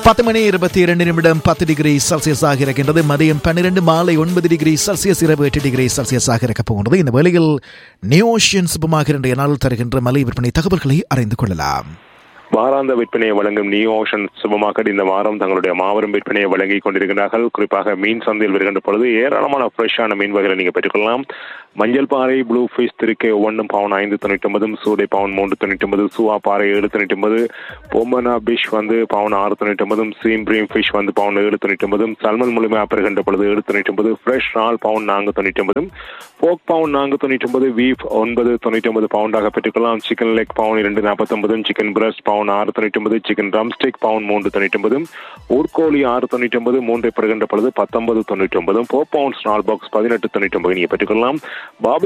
பத்து மணி இருபத்தி இரண்டு நிமிடம் பத்து டிகிரி செல்சியஸ் ஆக இருக்கின்றது மதியம் பன்னிரண்டு மாலை ஒன்பது டிகிரி செல்சியஸ் இரவு எட்டு டிகிரி செல்சியஸ் ஆக இருக்க போகின்றது இந்த வேளையில் நியோஷியன் சுபமாக இன்றைய நாள் தருகின்ற மலை விற்பனை தகவல்களை அறிந்து கொள்ளலாம் வாராந்த விற்பனையை வழங்கும் நியூ ஓஷன் சூப்பர் மார்க்கெட் இந்த வாரம் தங்களுடைய மாபெரும் விற்பனையை வழங்கி கொண்டிருக்கிறார்கள் குறிப்பாக மீன் சந்தையில் வருகின்ற பொழுது ஏராளமான ஃப்ரெஷ்ஷான மீன் வகைகளை நீங்கள் பெற்றுக்கொள்ளலாம் மஞ்சள் பாறை ப்ளூ ஃபிஷ் திருக்கை ஒவ்வொன்றும் பவுன் ஐந்து தொண்ணூற்றி ஒன்பதும் சூடை பவுன் மூன்று தொண்ணூற்றி ஒன்பது சூவா பாறை ஏழு தொண்ணூற்றி ஒன்பது பொம்பனா பிஷ் வந்து பவுன் ஆறு தொண்ணூற்றி ஒன்பதும் சீம் பிரீம் ஃபிஷ் வந்து பவுன் ஏழு தொண்ணூற்றி ஒன்பதும் சல்மன் முழுமையாக பெறுகின்ற பொழுது ஏழு தொண்ணூற்றி ஒன்பது ஃப்ரெஷ் நாள் பவுன் நான்கு தொண்ணூற்றி ஒன்பதும் போக் பவுன் நான்கு தொண்ணூற்றி ஒன்பது வீஃப் ஒன்பது தொண்ணூற்றி ஒன்பது பவுண்டாக பெற்றுக்கொள்ளலாம் சிக்கன் லெக் பவுன் இரண்டு நாற்பத்தொன்பதும் சிக்கன் பிரஸ்ட் பவுன் ஆறு தொண்ணூற்றி ஒன்பது சிக்கன் ட்ரம்ஸ்டிக் பவுன் மூன்று தொண்ணூற்றி ஒன்பதும் ஊர்கோழி ஆறு தொண்ணூற்றி ஒன்பது மூன்றை பெறுகின்ற பொழுது பத்தொன்பது தொண்ணூற்றி ஒன்பதும் போ பவுண்ட் ஸ்மால் பாக்ஸ் பதினெட்டு தொண்ணூற்றி ஒன்பது நீங்கள் பெற்றுக்கொள்ளலாம் பாபி